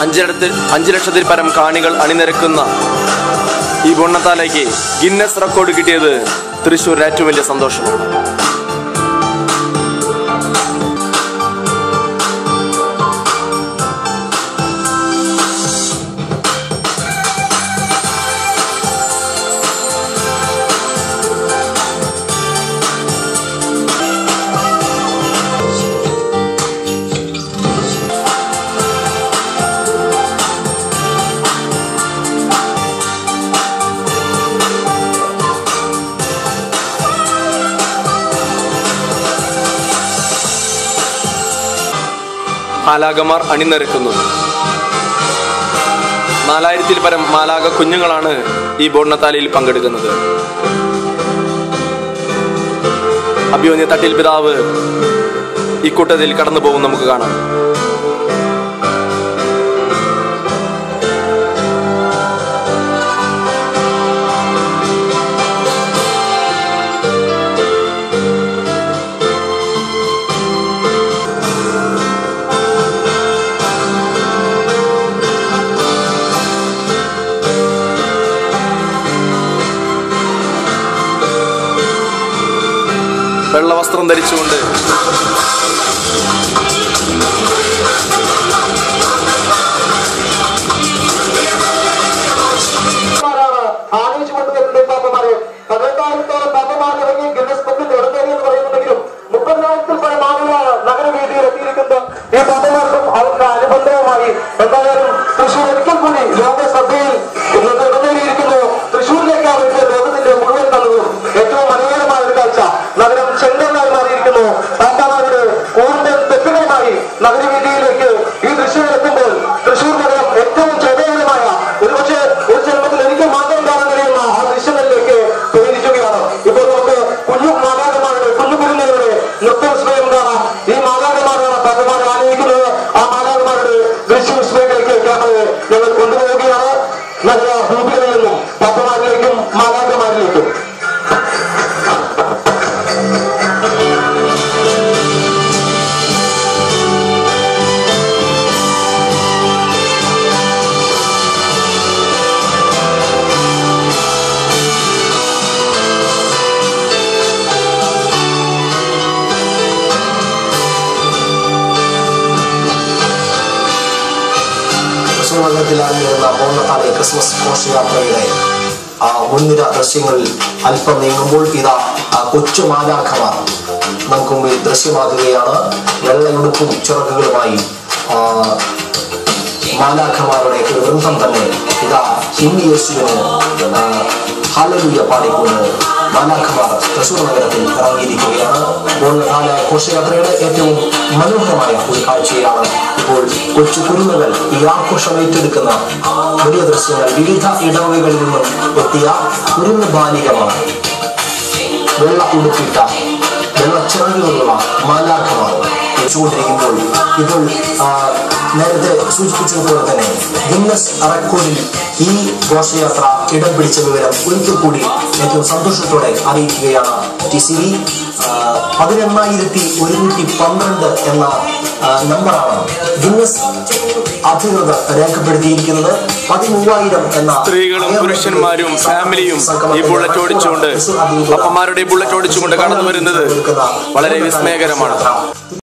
അഞ്ചിടത്തിൽ അഞ്ചു ലക്ഷത്തിൽ പരം കാണികൾ അണിനിരക്കുന്ന ഈ ബോണ്ണത്താലേക്ക് ഗിന്നസ് റെക്കോർഡ് കിട്ടിയത് തൃശ്ശൂർ ഏറ്റവും വലിയ സന്തോഷമാണ് മാലാകമാർ അണിനിരക്കുന്നു നാലായിരത്തിൽ പരം മാലാക കുഞ്ഞുങ്ങളാണ് ഈ ബോണ്ണത്താലിയിൽ പങ്കെടുക്കുന്നത് അഭ്യോന്യ തട്ടിൽ പിതാവ് ഇക്കൂട്ടത്തിൽ കടന്നു പോകും നമുക്ക് കാണാം വെള്ള വസ്ത്രം ധരിച്ചുകൊണ്ട് പാപ്പന്മാരാണ് ആനയിച്ചു കൊണ്ടുവരുന്നത് പാപ്പന്മാരെ പതിനെട്ടായിരത്തോളം പാപ്പന്മാർ ഇറങ്ങി ഗിന്നസ് ബുക്കിൽ ഇടനേറി എന്ന് പറയുന്നുണ്ടെങ്കിലും മുപ്പതിനായിരത്തിൽ പരം ആളുകളാണ് നഗരവീതിയിൽ എത്തിയിരിക്കുന്നത് ഈ പാപ്പന്മാർക്കും അവർക്ക് അനുബന്ധവുമായി എന്തായാലും തൃശ്ശൂർ ഒരിക്കൽ കൂടി ലോക ശ്രദ്ധയിൽ ഇന്നത്തെ ഇടനേറിയിരിക്കുന്നു തൃശ്ശൂരിലേക്ക് അവർക്ക് ലോകത്തിന്റെ മുഴുവൻ തന്നതും ഏറ്റവും മനോഹരമായ ഒരു കാഴ്ച നഗരം ചെങ്കല്ലായി മാറിയിരിക്കുന്നു പാപ്പന്മാരുടെ കൂടുതൽ തെറ്റുകളുമായി നഗരവീതിയിലേക്ക് ഈ ദൃശ്യങ്ങൾ എത്തുമ്പോൾ തൃശ്ശൂർ നഗരം ഏറ്റവും ചതയകരമായ ഒരുപക്ഷെ ഒരു ജന്മത്തിൽ ഒരിക്കൽ മാത്രം കാണാൻ കഴിയുന്ന ആ ദൃശ്യങ്ങളിലേക്ക് പ്രവേശിക്കുകയാണ് ഇപ്പോൾ നമുക്ക് കുഞ്ഞു മാതാകന്മാരുടെ കുഞ്ഞു കുരുന്നുകളുടെ നൃത്തവിസ്മയം കാണാം ഈ മാതാകന്മാരാണ് പകമാരെ ആനയിക്കുന്നത് ആ മാതാകന്മാരുടെ ദൃശ്യവിസ്മയങ്ങളിലേക്ക് ക്യാമറയെ ഞങ്ങൾ കൊണ്ടുപോവുകയാണ് നല്ല ഗ്രൂപ്പുകളിൽ നിന്നും പപ്പമാരിലേക്കും മാതാകന്മാരിലേക്കും തൃശ്ശൂർ നഗരത്തിൽ അണിനിരുന്ന ഓണത്താലെ ക്രിസ്മസ് ഘോഷയാത്രയുടെ ആ മുൻനിര ദൃശ്യങ്ങളിൽ അല്പം നീങ്ങുമ്പോൾ ഇതാ ആ കൊച്ചു മാലാഖമാർ നമുക്ക് മുമ്പിൽ ദൃശ്യമാകുകയാണ് വെള്ളയുടുപ്പും ചിറകുകളുമായി ആ, മാലാഖമാരുടെ ഒരു വൃന്ദം തന്നെ ഇതാ ഇന്ന് യേശുവിന് ആ, ഹാലലൂയ പാടിക്കൊണ്ട് മാലാഖമാർ തൃശ്ശൂർ നഗരത്തിൽ ഇറങ്ങിയിരിക്കുകയാണ് ഓണകാല ഘോഷയാത്രയുടെ ഏറ്റവും മനോഹരമായ ഒരു കാഴ്ചയാണ് ഇപ്പോൾ കൊച്ചു കുരുന്നുകൾ ഈ ആഘോഷം ഏറ്റെടുക്കുന്ന വലിയ ദൃശ്യങ്ങൾ വിവിധ ഇടവകകളിൽ നിന്നും എത്തിയ കുരുന്ന് ബാലികമാണ് വെള്ള ഉടുപ്പിട്ട വെള്ളച്ചിറകുകളുള്ള മാലാഖമാർ വെച്ചുകൊണ്ടിരിക്കുമ്പോൾ ഇപ്പോൾ ആ, നേരത്തെ സൂചിപ്പിച്ചതുപോലെ തന്നെ ഗിന്നസ് റെക്കോർഡിൽ ഈ ഘോഷയാത്ര ഇടം പിടിച്ച വിവരം ഒരിക്കൽ കൂടി ഏറ്റവും സന്തോഷത്തോടെ അറിയിക്കുകയാണ് ടി സി വി പതിനെണ്ണായിരത്തി ഒരുന്നൂറ്റി പന്ത്രണ്ട് എന്ന ആ, നമ്പറാണ് ഗിന്നസ് അധികൃതർ രേഖപ്പെടുത്തിയിരിക്കുന്നത് പതിമൂവായിരം എന്ന സ്ത്രീകളും പുരുഷന്മാരും ഫാമിലിയും ഈ ബുള്ളറ്റ് ഓടിച്ചുകൊണ്ട് അപ്പന്മാരുടെ ഈ ബുള്ളറ്റ് ഓടിച്ചുകൊണ്ട് കടന്നു വരുന്നത് വളരെ വിസ്മയകരമാണ്